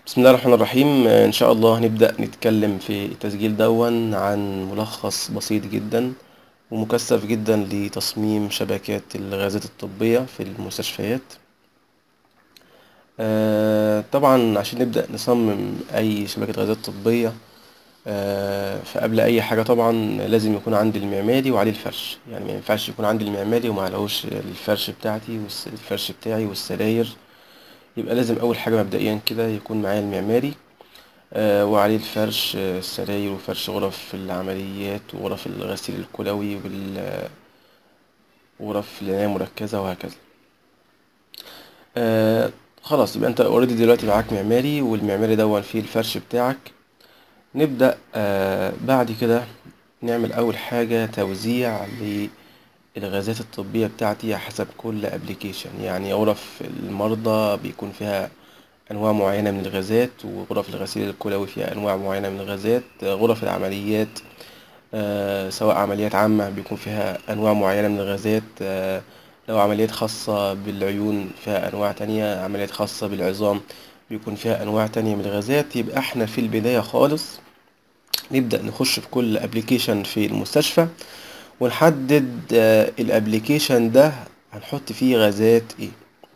بسم الله الرحمن الرحيم إن شاء الله هنبدأ نتكلم في التسجيل دون عن ملخص بسيط جدا ومكثف جدا لتصميم شبكات الغازات الطبية في المستشفيات آه، طبعا عشان نبدأ نصمم أي شبكة غازات طبية آه، فقبل أي حاجة طبعا لازم يكون عندي المعماري وعليه الفرش يعني ما ينفعش يكون عندي المعماري ومعلهوش الفرش بتاعتي والس- الفرش بتاعي والسراير يبقى لازم أول حاجة مبدئيا كده يكون معايا المعماري آه، وعليه الفرش آه، السراير وفرش غرف العمليات وغرف الغسيل الكلوي وغرف العناية المركزة وهكذا آه خلاص يبقى انت اوريدي دلوقتي معاك معماري والمعماري دون فيه الفرش بتاعك نبدأ آه بعد كده نعمل أول حاجة توزيع للغازات الطبية بتاعتي حسب كل ابلكيشن يعني غرف المرضى بيكون فيها أنواع معينة من الغازات وغرف الغسيل الكلوي فيها أنواع معينة من الغازات آه، غرف العمليات آه، سواء عمليات عامة بيكون فيها أنواع معينة من الغازات آه، لو عمليات خاصة بالعيون فيها أنواع تانية عمليات خاصة بالعظام بيكون فيها أنواع تانية من الغازات يبقى احنا في البداية خالص نبدأ نخش في كل ابلكيشن في المستشفى ونحدد الابلكيشن ده هنحط فيه غازات ايه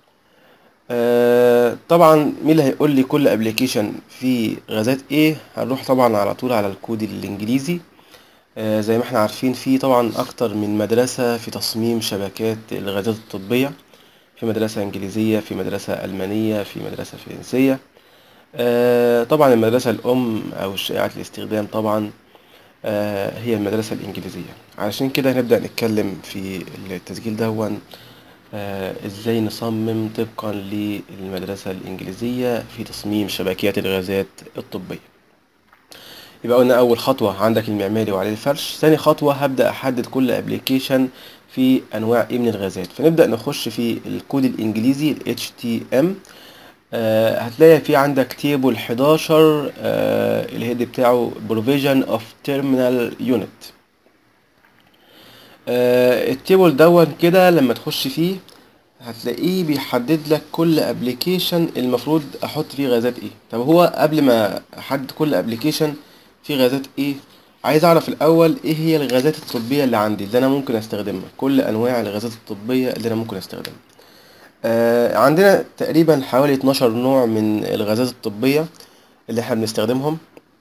آه، طبعا مين اللي هيقول لي كل ابلكيشن فيه غازات ايه هنروح طبعا على طول على الكود الانجليزي آه، زي ما احنا عارفين في طبعا اكتر من مدرسة في تصميم شبكات الغازات الطبية في مدرسة انجليزية في مدرسة المانية في مدرسة فرنسية آه، طبعا المدرسة الام او شائعة الاستخدام طبعا آه، هي المدرسة الانجليزية علشان كده هنبدأ نتكلم في التسجيل دون آه، ازاي نصمم طبقا للمدرسة الانجليزية في تصميم شبكات الغازات الطبية يبقى قلنا اول خطوة عندك المعماري وعليه الفرش ثاني خطوة هبدأ احدد كل ابلكيشن في انواع ايه من الغازات فنبدأ نخش في الكود الانجليزي ال HTML آه، هتلاقي في عندك تيبل 11 آه، الهيد بتاعه provision of terminal unit آه، التيبل دون كده لما تخش فيه هتلاقيه بيحدد لك كل ابلكيشن المفروض احط فيه غازات ايه طب هو قبل ما احدد كل ابلكيشن فيه غازات ايه عايز اعرف الاول ايه هي الغازات الطبيه اللي عندي اللي انا ممكن استخدمها كل انواع الغازات الطبيه اللي انا ممكن استخدمها آه عندنا تقريبا حوالي 12 نوع من الغازات الطبيه اللي احنا بنستخدمهم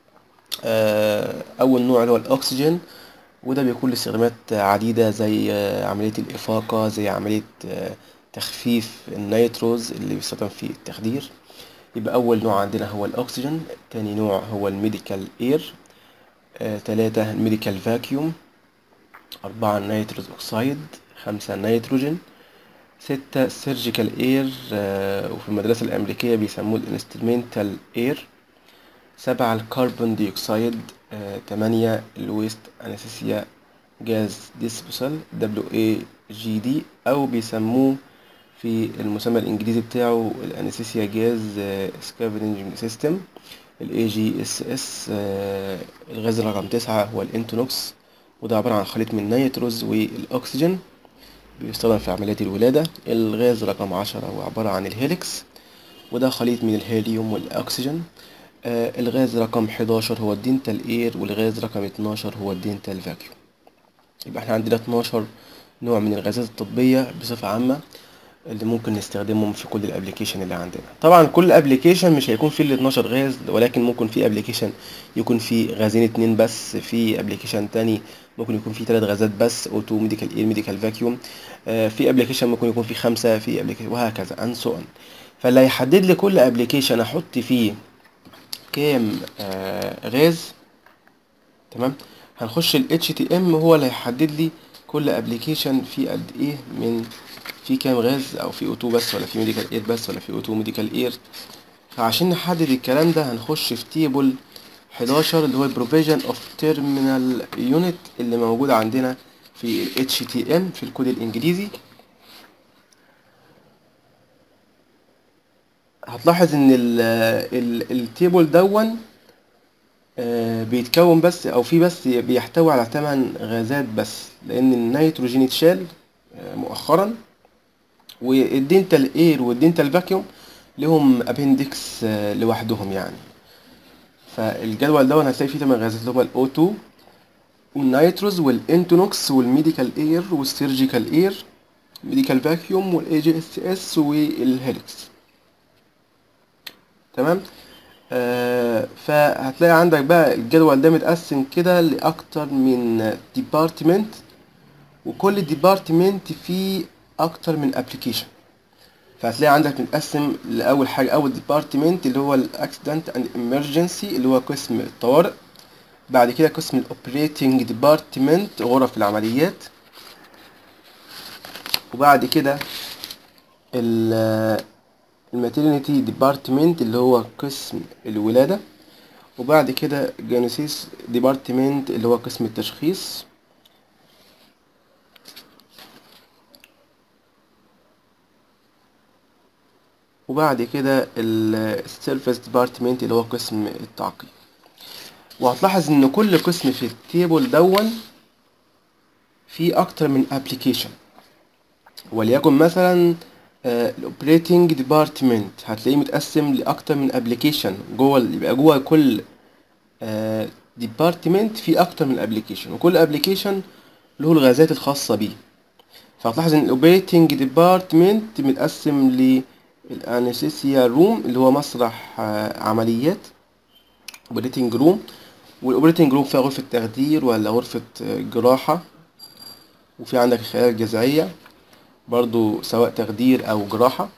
آه اول نوع اللي هو الاكسجين وده بيكون لاستخدامات عديدة زي آه، عملية الإفاقة زي عملية آه، تخفيف النيتروز اللي بيستخدم في التخدير يبقى أول نوع عندنا هو الأكسجين تاني نوع هو الميديكال إير آه، تلاتة الميديكال فاكيوم أربعة النيتروز أكسايد خمسة النيتروجين ستة سيرجيكال إير وفي المدرسة الأمريكية بيسموه الانسترومنتال إير سبعة الكربون ديوكسيد آه، تمانية الويست أنستيسيا جاز ديسبوسال دبليو اي جي دي أو بيسموه في المسمى الإنجليزي بتاعه الأنستيسيا جاز سكافنجينج سيستم الاي جي اس اس الغاز رقم تسعة هو الانتونوكس وده عبارة عن خليط من النيتروز والأكسجين بيستخدم في عمليات الولادة الغاز رقم عشرة هو عبارة عن الهيليكس وده خليط من الهيليوم والأكسجين آه الغاز رقم 11 هو الدينتال اير والغاز رقم 12 هو الدينتال فاكيوم يبقى احنا عندنا 12 نوع من الغازات الطبية بصفة عامة اللي ممكن نستخدمهم في كل الابليكيشن اللي عندنا طبعا كل ابليكيشن مش هيكون فيه ال 12 غاز ولكن ممكن في ابليكيشن يكون فيه غازين اتنين بس في ابليكيشن تاني ممكن يكون فيه ثلاث غازات بس او 2 ميديكال اير ميديكال فاكيوم في ابليكيشن ممكن يكون فيه خمسة في ابليكيشن وهكذا and so on فاللي هيحدد لي كل ابليكيشن احط فيه كام آه غاز تمام هنخش ال HTML هو اللي هيحدد لي كل ابلكيشن فيه قد ايه من في كام غاز او في O2 بس ولا في ميديكال اير بس ولا في O2 ميديكال اير فعشان نحدد الكلام ده هنخش في تيبل 11 اللي هو provision of terminal unit اللي موجود عندنا في ال HTML في الكود الانجليزي هتلاحظ ان ال ال التيبل دون آه، بيتكون بس او في بس بيحتوي على 8 غازات بس لان النيتروجين اتشال آه، مؤخرا والدينتال اير والدينتال فاكيوم لهم ابندكس لوحدهم يعني فالجدول ده هتلاقي فيه تمن غازات اللي هو الاو 2 والنيتروز والانتونوكس والميديكال اير والسيرجيكال اير ميديكال فاكيوم والاي جي اس اس والهيلكس تمام آه فهتلاقي عندك بقى الجدول ده متقسم كده لاكتر من ديبارتمنت وكل ديبارتمنت فيه اكتر من ابلكيشن فهتلاقي عندك متقسم لاول حاجه اول ديبارتمنت اللي هو الاكسيدنت اند امرجنسي اللي هو قسم الطوارئ بعد كده قسم الاوبريتنج ديبارتمنت غرف العمليات وبعد كده الماتيرنتي ديبارتمنت اللي هو قسم الولادة وبعد كده جينيسيس ديبارتمنت اللي هو قسم التشخيص وبعد كده السيرفيس ديبارتمنت اللي هو قسم التعقيم وهتلاحظ ان كل قسم في التيبل دون فيه اكتر من ابلكيشن وليكن مثلا الاوبريتنج ديبارتمنت هتلاقيه متقسم لاكتر من ابلكيشن جوه يبقى جوه كل ديبارتمنت في اكتر من ابلكيشن وكل ابلكيشن له الغازات الخاصه بيه فهتلاحظ ان الاوبريتنج ديبارتمنت متقسم للانستيسيا روم اللي هو مسرح عمليات اوبريتنج روم والاوبريتنج روم فيها غرفه تخدير ولا غرفه جراحه وفي عندك الخلايا الجذعيه برضو سواء تخدير او جراحة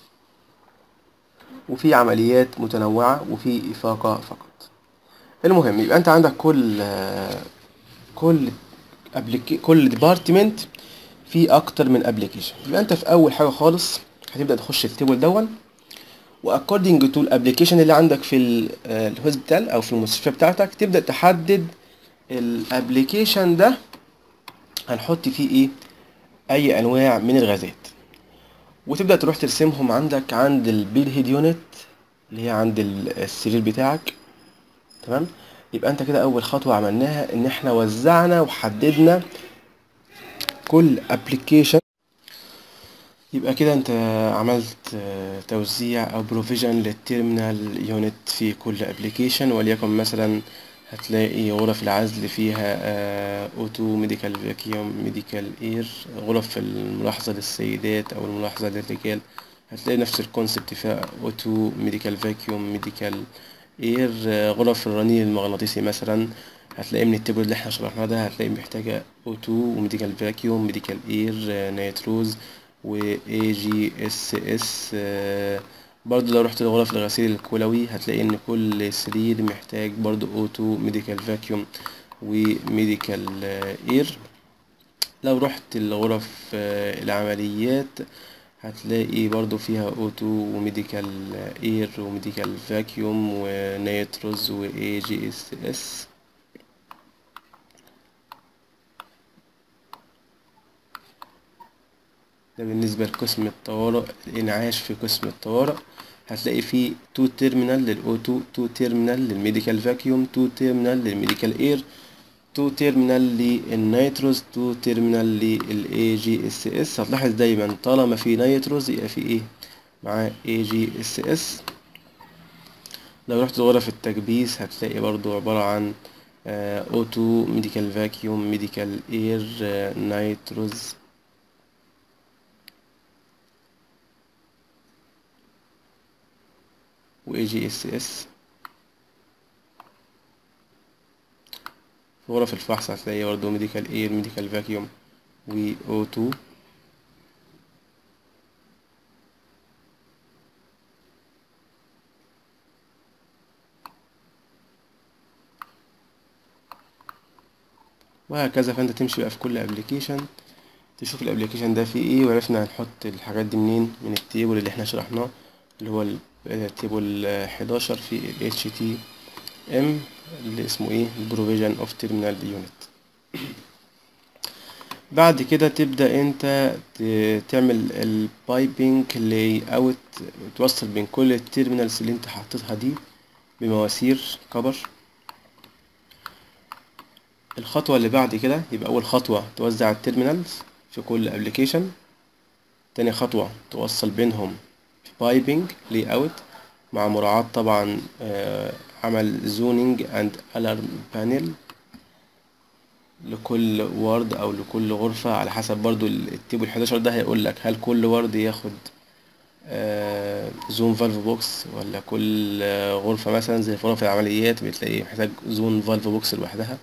وفي عمليات متنوعة وفي إفاقة فقط المهم يبقى انت عندك كل كل أبليكي كل ديبارتمنت فيه اكتر من ابلكيشن يبقى انت في اول حاجة خالص هتبدأ تخش التيبل دون واكوردنج تو الابلكيشن اللي عندك في الهوسبيتال او في المستشفى بتاعتك تبدأ تحدد الابلكيشن ده هنحط فيه ايه اي انواع من الغازات وتبدا تروح ترسمهم عندك عند البيل هيد يونت اللي هي عند السرير بتاعك تمام يبقى انت كده اول خطوه عملناها ان احنا وزعنا وحددنا كل ابلكيشن يبقى كده انت عملت توزيع او بروفيجن للتيرمينال يونت في كل ابلكيشن وليكن مثلا هتلاقي غرف العزل فيها اوتو ميديكال فاكيوم ميديكال اير غرف الملاحظة للسيدات او الملاحظة للرجال هتلاقي نفس الكونسبت فيها اوتو ميديكال فاكيوم ميديكال اير غرف الرنين المغناطيسي مثلا هتلاقي من التيبل اللي احنا شرحناه ده هتلاقي محتاجة اوتو وميديكال فاكيوم ميديكال اير نيتروز و اي جي اس اس برضو لو رحت لغرف الغسيل الكلوي هتلاقي ان كل سرير محتاج برضو اوتو ميديكال فاكيوم وميديكال اير لو رحت لغرف العمليات هتلاقي برضو فيها اوتو وميديكال اير وميديكال فاكيوم ونيتروز و اي جي اس اس ده بالنسبة لقسم الطوارئ الإنعاش في قسم الطوارئ هتلاقي فيه تو تيرمينال للأوتو تو تيرمينال للميديكال فاكيوم تو تيرمينال للميديكال اير تو تيرمينال للنيتروز تو تيرمينال للاي جي اس اس هتلاحظ دايما طالما في نيتروز يبقى في ايه معاه اي جي اس اس لو رحت غرف التكبيس هتلاقي برضو عبارة عن اوتو ميديكال فاكيوم ميديكال اير نيتروز و اي جي اس اس في غرف الفحص هتلاقي برضه ميديكال اير ميديكال فاكيوم و او 2 وهكذا فانت تمشي بقى في كل ابلكيشن تشوف الابلكيشن ده فيه ايه وعرفنا هنحط الحاجات دي منين من التيبل اللي احنا شرحناه اللي هو التيبل 11 في ال HTM اللي اسمه ايه Provision of Terminal Unit بعد كده تبدأ انت تعمل البايبنج لاي اوت توصل بين كل التيرمينالز اللي انت حاططها دي بمواسير كبر الخطوة اللي بعد كده يبقى أول خطوة توزع التيرمينالز في كل ابلكيشن تاني خطوة توصل بينهم بايبنج لي اوت مع مراعاة طبعا آه، عمل زونينج اند الارم بانل لكل وارد او لكل غرفة على حسب برضو التيبل 11 ده هيقول لك هل كل وارد ياخد زون فالف بوكس ولا كل آه، غرفة مثلا زي غرف العمليات بتلاقي محتاج زون فالف بوكس لوحدها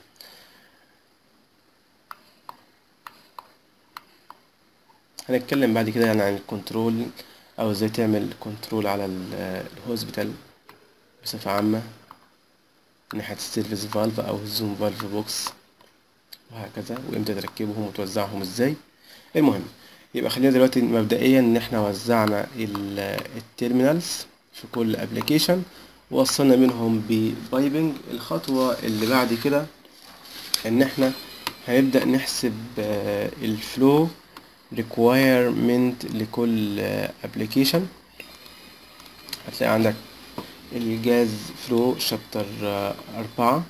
هنتكلم بعد كده يعني عن الكنترول او ازاي تعمل كنترول على ال- الهوسبيتال بصفة عامة من ناحية السيرفيس فالف او الزوم فالف بوكس وهكذا وامتى تركبهم وتوزعهم ازاي المهم يبقى خلينا دلوقتي مبدئيا ان احنا وزعنا ال- التيرمينالز في كل ابلكيشن ووصلنا منهم ببايبنج الخطوة اللي بعد كده ان احنا هنبدأ نحسب آه، الفلو requirement لكل آه، application هتلاقي عندك الجاز فلو شابتر أربعة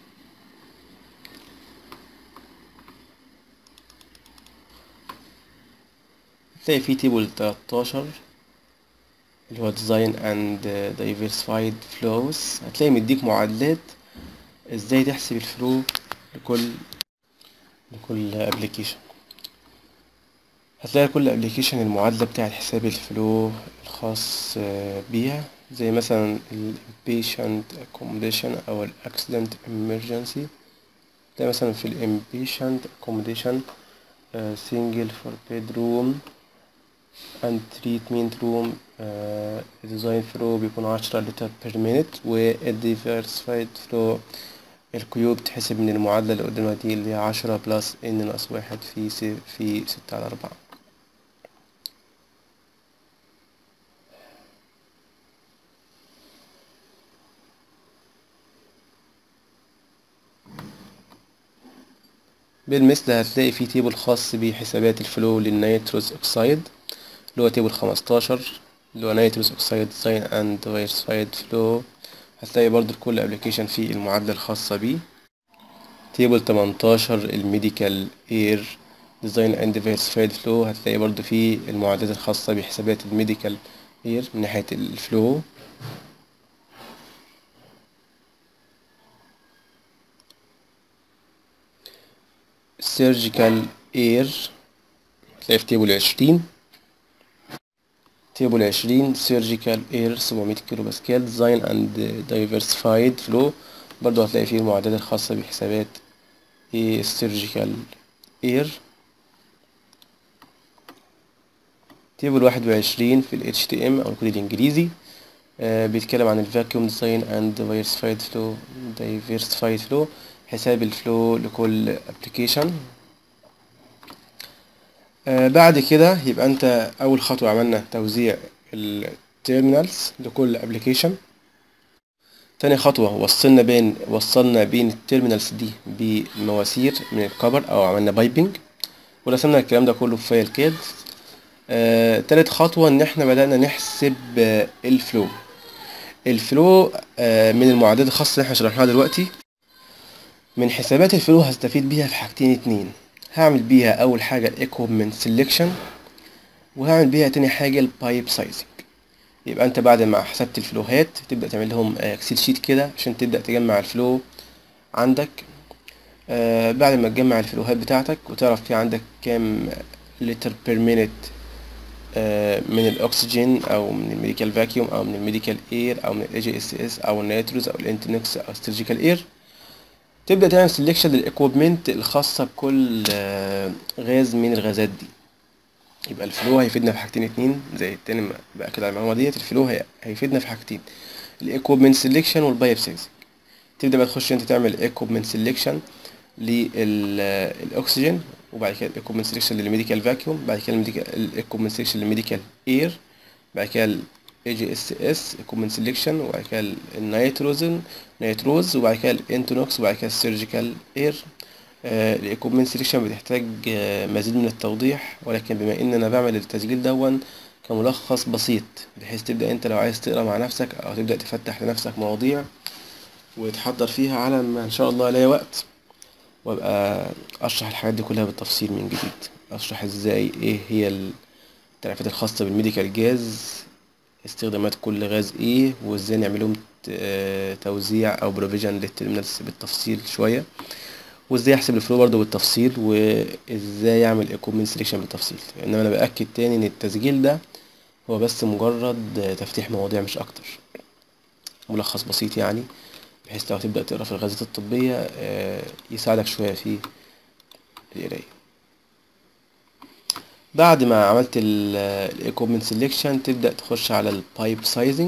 هتلاقي فيه تيبل 13 اللي هو design and diversified flows هتلاقي مديك معادلات ازاي تحسب الفلو لكل لكل ابلكيشن هتلاقي كل ابلكيشن المعادلة بتاعة حساب الفلو الخاص آه، بيها زي مثلا ال patient accommodation أو ال accident emergency تلاقي مثلا في ال patient accommodation آه، single for bedroom and treatment room آه، design flow بيكون عشرة لتر per minute وال diversified flow الكيو بتحسب من المعادلة اللي قدامها دي اللي هي عشرة بلس ان ناقص واحد في س... في ستة على أربعة بالمثل هتلاقي في تيبل خاص بحسابات الفلو للنيتروس اوكسايد اللي هو تيبل خمستاشر اللي هو نيتروس اوكسايد ديزاين اند دايرسفايد فلو هتلاقي برضو لكل ابلكيشن فيه المعادلة الخاصة بيه تيبل 18 الميديكال اير ديزاين اند دايفرسفايد فلو هتلاقي برضو فيه المعادلات الخاصة بحسابات الميديكال اير من ناحية الفلو السيرجيكال اير هتلاقي في تيبل 20 تيبل 20 سيرجيكال اير 700 كيلو باسكال ديزاين اند دايفرسفايد فلو برضو هتلاقي فيه المعادلات الخاصة بحسابات السيرجيكال اير تيبل واحد وعشرين في ال HTM أو الكود الإنجليزي آه بيتكلم عن الفاكيوم ديزاين اند diversified فلو diversified فلو حساب الفلو لكل ابلكيشن آه بعد كده يبقى انت اول خطوة عملنا توزيع التيرمينالز لكل ابلكيشن تاني خطوة وصلنا بين وصلنا بين التيرمينالز دي بمواسير من الكبر او عملنا بايبنج ورسمنا الكلام ده كله في فايل كاد آه، تالت خطوة ان احنا بدأنا نحسب آه، الفلو الفلو آه، من المعادلات الخاصة اللي احنا شرحناها دلوقتي من حسابات الفلو هستفيد بيها في حاجتين اتنين هعمل بيها اول حاجة الايكوبمنت سيلكشن وهعمل بيها تاني حاجة البايب سايزنج يبقى انت بعد ما حسبت الفلوهات تبدأ تعمل لهم اكسل شيت كده عشان تبدأ تجمع الفلو عندك آه بعد ما تجمع الفلوهات بتاعتك وتعرف في عندك كام لتر بير مينت من الاكسجين او من الميديكال فاكيوم او من الميديكال اير او من الاي جي اس اس او النيتروز او الانتنكس او السيرجيكال اير تبدا تعمل سelection للاكويبمنت الخاصه بكل آه، غاز من الغازات دي يبقى الفلو هيفيدنا في حاجتين اتنين زي التاني ما باكد على المعلومه ديت الفلو هي- هيفيدنا في حاجتين الاكويبمنت سيلكشن والبايب سايزنج تبدا بقى تخش انت تعمل اكويبمنت سيلكشن للاكسجين وبعد كده الاكويبمنت سيلكشن للميديكال فاكيوم بعد كده الاكويبمنت سيلكشن للميديكال اير بعد كده الاي جي اس اس اكويبمنت سيلكشن وبعد كده النيتروزن نيتروز وبعد كده الانتونوكس وبعد كده السيرجيكال اير الاكويبمنت سيلكشن بتحتاج آه، مزيد من التوضيح ولكن بما ان انا بعمل التسجيل دون كملخص بسيط بحيث تبدا انت لو عايز تقرا مع نفسك او تبدا تفتح لنفسك مواضيع وتحضر فيها على ما ان شاء الله الاقي وقت وابقى اشرح الحاجات دي كلها بالتفصيل من جديد اشرح ازاي ايه هي التعريفات الخاصة بالميديكال جاز استخدامات كل غاز ايه وازاي نعملهم ت- توزيع او بروفيجن للترمينالز بالتفصيل شويه وازاي احسب الفلو برضه بالتفصيل وازاي اعمل ايكوبمنت سيلكشن بالتفصيل انما انا باكد تاني ان التسجيل ده هو بس مجرد تفتيح مواضيع مش اكتر ملخص بسيط يعني بحيث لو تبدأ تقرا في الغازات الطبية آه، يساعدك شوية في القراية بعد ما عملت الايكوبمنت سيلكشن تبدأ تخش على البايب سايزنج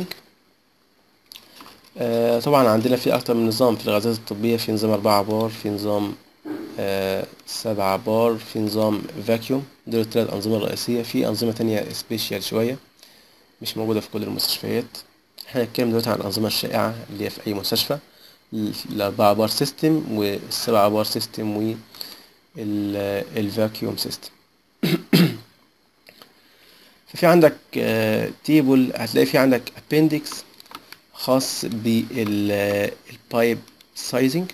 طبعا عندنا في أكتر من نظام في الغازات الطبية في نظام أربعة بار في نظام آه، سبعة بار في نظام فاكيوم دول التلات أنظمة الرئيسية في أنظمة تانية سبيشال شوية مش موجودة في كل المستشفيات احنا هنتكلم دلوقتي عن الأنظمة الشائعة اللي هي في أي مستشفى ال- الأربعة بار سيستم والسبعة بار سيستم والفاكيوم سيستم ففي عندك تيبل هتلاقي في عندك appendix خاص بالبايب سايزنج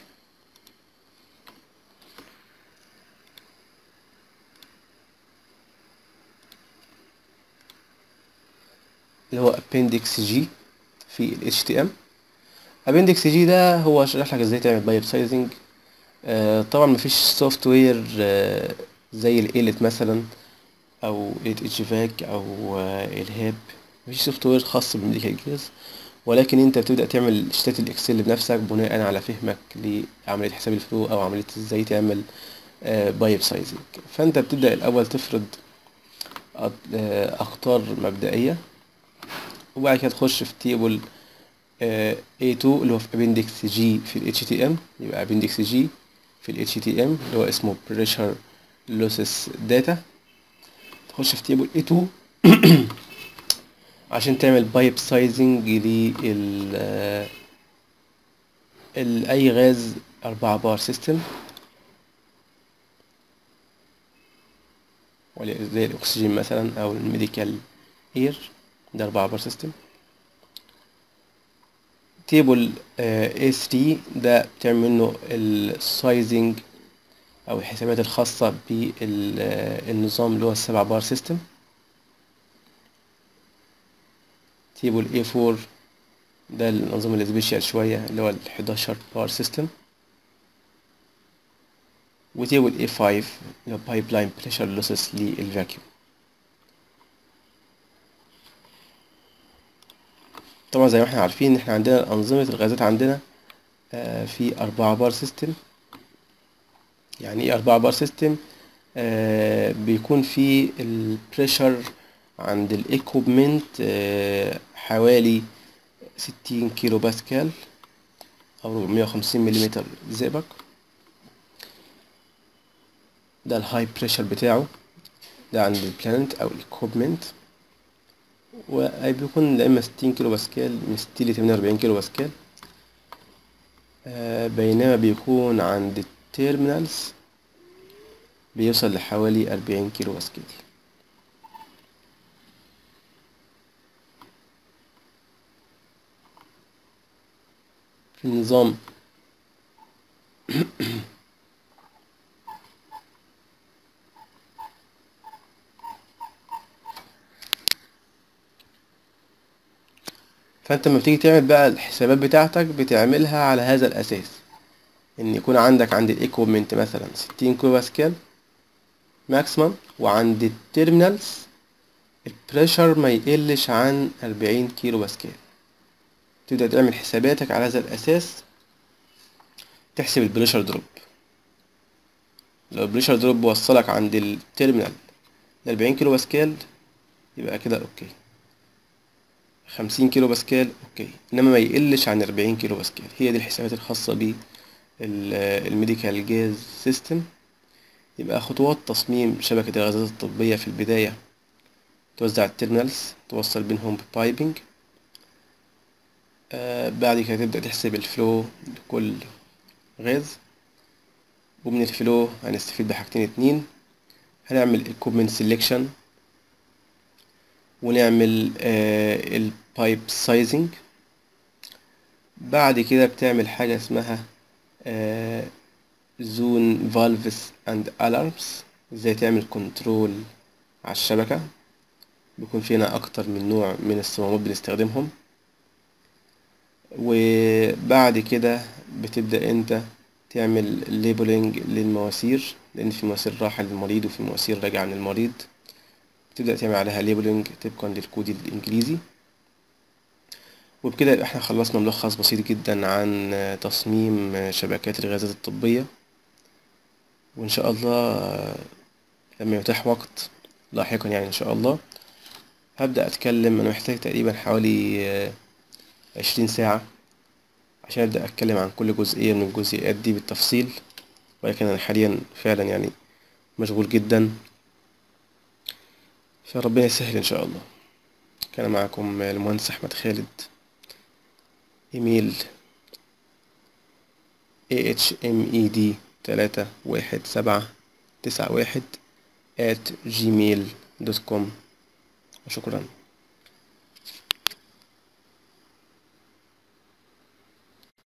اللي هو appendix G في ال HTM appendix G ده هو شرح لك ازاي تعمل بايب سايزنج طبعا مفيش سوفت وير زي الإيلت مثلا او اتش فاك او آه، الهاب مفيش سوفت وير خاص بالميديكال جهاز ولكن انت بتبدا تعمل شتات الاكسل بنفسك بناء على فهمك لعمليه حساب الفلو او عمليه ازاي تعمل بايب سايزنج فانت بتبدا الاول تفرض أط- آه، اخطار مبدئيه وبعد كده تخش في تيبل A2 اللي هو في appendix G في ال HTM يبقى appendix G في ال HTM اللي هو اسمه pressure losses data تخش في تيبل A2 عشان تعمل بايب سايزنج لل آه، ال- اي غاز أربعة بار سيستم زي الأكسجين مثلا أو الميديكال اير ده أربعة بار سيستم تيبل A3 ده بتعمل منه السايزنج أو الحسابات الخاصة بالنظام اللي هو السبعة بار سيستم تيبل A4 ده الأنظمة السبيشال شوية اللي هو ال 11 بار سيستم وتيبل A5 اللي هو بايب بريشر لوسز للفاكيوم طبعا زي ما احنا عارفين ان احنا عندنا أنظمة الغازات عندنا آه، في أربعة بار سيستم يعني ايه أربعة بار سيستم آه بيكون في البريشر عند الايكوبمنت آه حوالي ستين كيلو باسكال أو 450 مليمتر زئبق ده الهاي بريشر بتاعه ده عند البلانت أو الايكوبمنت وبيكون يا إما ستين كيلو باسكال من ستين لتمانية وأربعين كيلو باسكال آه بينما بيكون عند التيرمينالز بيوصل لحوالي أربعين كيلو باسكال في النظام فانت لما بتيجي تعمل بقى الحسابات بتاعتك بتعملها على هذا الاساس ان يكون عندك عند الايكوبمنت مثلا ستين كيلو باسكال ماكسيمم وعند التيرمينالز البريشر ما يقلش عن أربعين كيلو باسكال تبدأ تعمل حساباتك على هذا الأساس تحسب البريشر دروب لو البريشر دروب وصلك عند التيرمينال لأربعين كيلو باسكال يبقى كده أوكي خمسين كيلو باسكال أوكي إنما ما يقلش عن أربعين كيلو باسكال هي دي الحسابات الخاصة بالميديكال جاز سيستم يبقى خطوات تصميم شبكة الغازات الطبية في البداية توزع التيرمينالز توصل بينهم ببايبنج آه بعد كده تبدأ تحسب الفلو لكل غاز ومن الفلو هنستفيد بحاجتين اتنين هنعمل equipment selection ونعمل آه البايب سايزنج بعد كده بتعمل حاجة اسمها آه زون فالفز اند الارمز ازاي تعمل كنترول على الشبكة بيكون فينا أكتر من نوع من الصمامات بنستخدمهم وبعد كده بتبدأ انت تعمل ليبلنج للمواسير لأن في مواسير راحة للمريض وفي مواسير راجعة للمريض تبدأ تعمل عليها ليبلنج طبقا للكود الإنجليزي وبكده يبقى احنا خلصنا ملخص بسيط جدا عن تصميم شبكات الغازات الطبية وإن شاء الله لما يتاح وقت لاحقا يعني إن شاء الله هبدأ أتكلم أنا محتاج تقريبا حوالي عشرين ساعة عشان أبدأ أتكلم عن كل جزئية من الجزئيات دي بالتفصيل ولكن أنا حاليا فعلا يعني مشغول جدا فربنا يسهل إن شاء الله كان معكم المهندس أحمد خالد إيميل ahmed تلاتة واحد سبعة تسعة واحد at gmail دوت كوم وشكرا